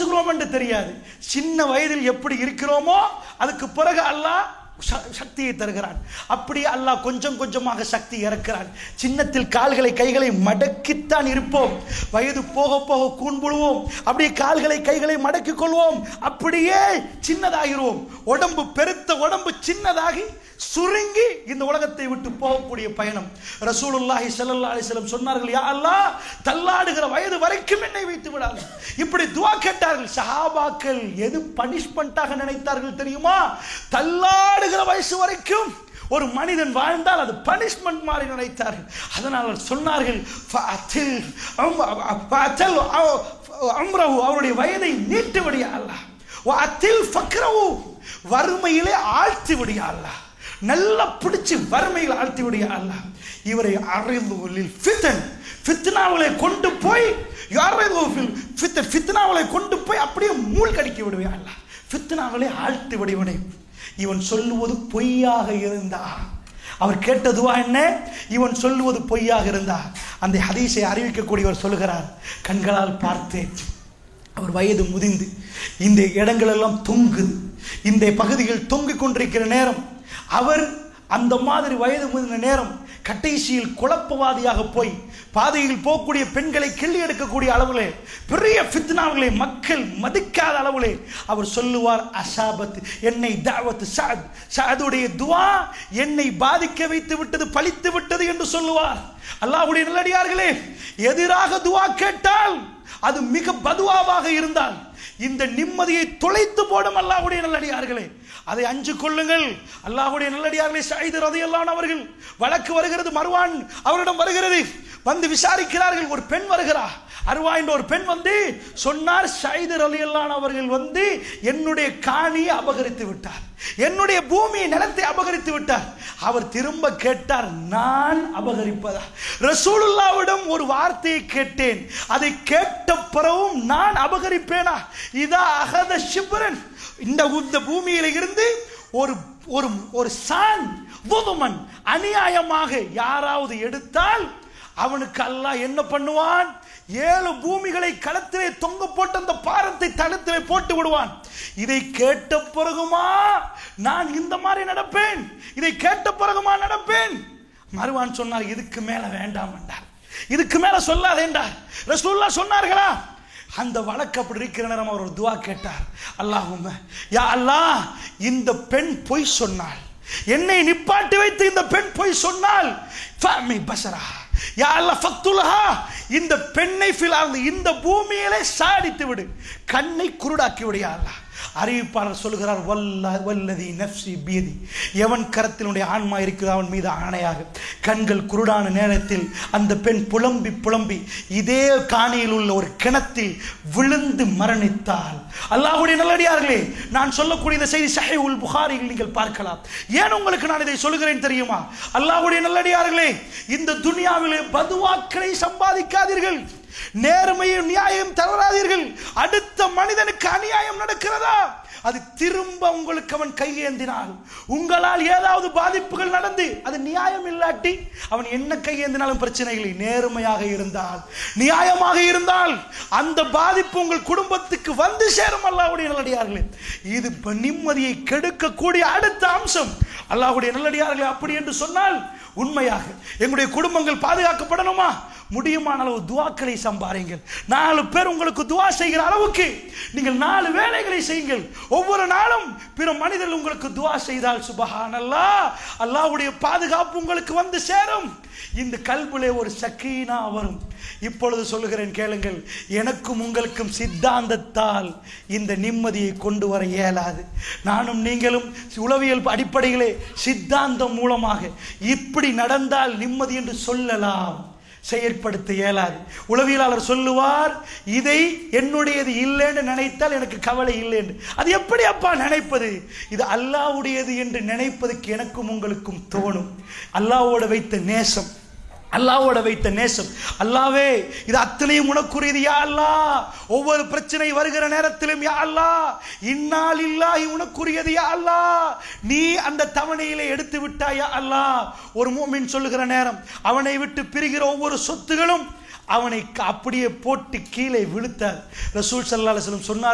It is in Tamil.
பேசுகிறோம் என்று தெரியாது சின்ன வயதில் எப்படி இருக்கிறோமோ அதுக்கு பிறகு அல்லாஹ் ச- சக்தியை தருகிறான் அப்படியே அல்லாஹ் கொஞ்சம் கொஞ்சமாக சக்தி இறக்கிறான் சின்னத்தில் கால்களை கைகளை மடக்கித்தான் இருப்போம் வயது போக போக கூண்புழுவோம் அப்படியே கால்களை கைகளை மடக்கிக் கொள்வோம் அப்படியே சின்னதாகிறோம் உடம்பு பெருத்த உடம்பு சின்னதாகி சுருங்கி இந்த உலகத்தை விட்டு போகக்கூடிய பயணம் ரசூலுல்லாஹி ஸல்லல்லாஹு அலைஹி வஸல்லம் சொன்னார்கள் யா அல்லாஹ் தள்ளாடுகிற வயது வரைக்கும் என்னை வைத்து விடாது இப்படி துஆ கேட்டார்கள் சஹாபாக்கள் எது பனிஷ்மெண்டாக நினைத்தார்கள் தெரியுமா தள்ளாடுகிற வயசு வரைக்கும் ஒரு மனிதன் வாழ்ந்தால் அது பனிஷ்மெண்ட் மாதிரி நினைத்தார்கள் அதனால் சொன்னார்கள் "ஃபஅத்தில் அம்- ஃபஅத்தில் அவ- அம்ரஹு அவருடைய வயதை நீட்டு விடியா அல்லாஹ் வஅத்தில் ஃபக்ரஹு வறுமையிலே ஆழ்த்தி விடியா அல்லாஹ் நல்லா பிடிச்சு வறுமையில் ஆழ்த்தி விடியா அல்லாஹ் இவரை அறிந்து ஃபித்தன் ஃபித்னாவலை கொண்டு போய் ஃபித்தன் ஃபித்னாவலை கொண்டு போய் அப்படியே மூள் கடிக்க விடுவே அல்லாஹ் ஃபித்னாவலை ஆழ்த்தி விடுவனே இவன் சொல்லுவது பொய்யாக இருந்தா அவர் கேட்டதுவா என்ன இவன் சொல்லுவது பொய்யாக இருந்தா அந்த ஹதீஸை அறிவிக்கக்கூடியவர் சொல்லுகிறார் கண்களால் பார்த்தேன் அவர் வயது முதிந்து இந்த இடங்களெல்லாம் தொங்குது இந்த பகுதிகள் தொங்கிக் கொண்டிருக்கிற நேரம் அவர் அந்த மாதிரி வயது முதிர்ந்த நேரம் கடைசியில் குழப்பவாதியாக போய் பாதையில் போகக்கூடிய பெண்களை கிள்ளி எடுக்கக்கூடிய அளவிலே பெரிய ஃபித்னாவுகளை மக்கள் மதிக்காத அளவிலே அவர் சொல்லுவார் அசாபத் என்னை தாவத் சாத் சாதுடைய துவா என்னை பாதிக்க வைத்து விட்டது பழித்து விட்டது என்று சொல்லுவார் அல்லாஹ்வுடைய நல்லடியார்களே எதிராக துவா கேட்டால் அது மிக பதுவாவாக இருந்தால் இந்த நிம்மதியை தொலைத்து போடும் அல்லாஹ்வுடைய நல்லடியார்களே அதை அஞ்சு கொள்ளுங்கள் அல்லாஹ்வுடைய நல்லடியார்களே சைது ரதையெல்லாம் அவர்கள் வழக்கு வருகிறது மறுவான் அவரிடம் வருகிறது வந்து விசாரிக்கிறார்கள் ஒரு பெண் வருகிறார் அருவா என்ற ஒரு பெண் வந்து சொன்னார் சைது ரலியல்லான் அவர்கள் வந்து என்னுடைய காணியை அபகரித்து விட்டார் என்னுடைய பூமியை நிலத்தை அபகரித்து விட்டார் அவர் திரும்ப கேட்டார் நான் அபகரிப்பதா ரசூலுல்லாவிடம் ஒரு வார்த்தையை கேட்டேன் அதை கேட்ட பிறகும் நான் அபகரிப்பேனா இதா அகத சிபரன் இந்த இந்த பூமியில இருந்து ஒரு ஒரு ஒரு சான் புதுமன் அநியாயமாக யாராவது எடுத்தால் அவனுக்கு அல்லாஹ் என்ன பண்ணுவான் ஏழு பூமிகளை களத்திலே தொங்க போட்டு அந்த பாரத்தை தளத்திலே போட்டு விடுவான் இதை கேட்ட பிறகுமா நான் இந்த மாதிரி நடப்பேன் இதை கேட்ட பிறகுமா நடப்பேன் மறுவான் சொன்னார் இதுக்கு மேல வேண்டாம் என்றார் இதுக்கு மேல சொல்லாத என்றார் ரசூல்லா சொன்னார்களா அந்த வழக்கு அப்படி இருக்கிற நேரம் அவர் ஒரு துவா கேட்டார் அல்லாஹும் யா அல்லாஹ் இந்த பெண் பொய் சொன்னாள் என்னை நிப்பாட்டி வைத்து இந்த பெண் பொய் சொன்னால் ஃபமி பசரா யா அல்லாஹ் ஃபக்துலஹா இந்த பெண்ணை ஃபிலார்ந்து இந்த பூமியிலே சாடித்து விடு கண்ணை குருடாக்கி விடு யா அல்லாஹ் அறிவிப்பாளர் சொல்கிறார் வல்ல வல்லதி நஃப்சி பீதி எவன் கரத்தினுடைய ஆன்மா இருக்கிறதோ அவன் மீது ஆணையாக கண்கள் குருடான நேரத்தில் அந்த பெண் புலம்பி புலம்பி இதே காணியில் உள்ள ஒரு கிணத்தில் விழுந்து மரணித்தாள் அல்லாஹ்வுடைய நல்லடியார்களே நான் சொல்லக்கூடிய இந்த செய்தி சஹை உல் புகாரில் நீங்கள் பார்க்கலாம் ஏன் உங்களுக்கு நான் இதை சொல்லுகிறேன் தெரியுமா அல்லாஹ்வுடைய நல்லடியார்களே இந்த துனியாவிலே பதுவாக்களை சம்பாதிக்காதீர்கள் நேர்மையும் நியாயம் தவறாதீர்கள் அடுத்த மனிதனுக்கு அநியாயம் நடக்கிறதா அது திரும்ப உங்களுக்கு அவன் கையேந்தினால் உங்களால் ஏதாவது பாதிப்புகள் நடந்து அது நியாயம் இல்லாட்டி அவன் என்ன கையேந்தினாலும் பிரச்சனை இல்லை நேர்மையாக இருந்தால் நியாயமாக இருந்தால் அந்த பாதிப்பு உங்கள் குடும்பத்துக்கு வந்து சேரும் அல்லாஹ்வுடைய நல்லடியார்களே இது இப்ப நிம்மதியை கெடுக்கக்கூடிய அடுத்த அம்சம் அல்லாஹ்வுடைய நல்லடியார்களே அப்படி என்று சொன்னால் உண்மையாக எங்களுடைய குடும்பங்கள் பாதுகாக்கப்படணுமா முடியுமான அளவு துவாக்களை சம்பாருங்கள் நாலு பேர் உங்களுக்கு துவா செய்கிற அளவுக்கு நீங்கள் நாலு வேலைகளை செய்யுங்கள் ஒவ்வொரு நாளும் பிற மனிதர்கள் உங்களுக்கு துவா செய்தால் சுபஹான் அல்லா அல்லாஹ்வுடைய பாதுகாப்பு உங்களுக்கு வந்து சேரும் இந்த கல்விலே ஒரு சக்கீனா வரும் இப்பொழுது சொல்லுகிறேன் கேளுங்கள் எனக்கும் உங்களுக்கும் சித்தாந்தத்தால் இந்த நிம்மதியை கொண்டு வர இயலாது நானும் நீங்களும் உளவியல் அடிப்படையிலே சித்தாந்தம் மூலமாக இப்படி நடந்தால் நிம்மதி என்று சொல்லலாம் செயற்படுத்த இயலாது உளவியலாளர் சொல்லுவார் இதை என்னுடையது இல்லைன்னு நினைத்தால் எனக்கு கவலை இல்லைன்னு அது எப்படி அப்பா நினைப்பது இது அல்லாவுடையது என்று நினைப்பதற்கு எனக்கும் உங்களுக்கும் தோணும் அல்லாவோட வைத்த நேசம் அல்லாவோட வைத்த நேசம் அல்லாவே இது அத்தனையும் உனக்குரியது யா அல்லா ஒவ்வொரு பிரச்சனை வருகிற நேரத்திலும் யா அல்லா இன்னால் இல்லாஹி உனக்குரியது யா அல்லா நீ அந்த தவணையிலே எடுத்து விட்டாய் யா அல்லா ஒரு மூமின் சொல்லுகிற நேரம் அவனை விட்டு பிரிகிற ஒவ்வொரு சொத்துகளும் அவனை அப்படியே போட்டு கீழே விழுத்தார் ரசூல் சல்லா அலுவலம் சொன்னார்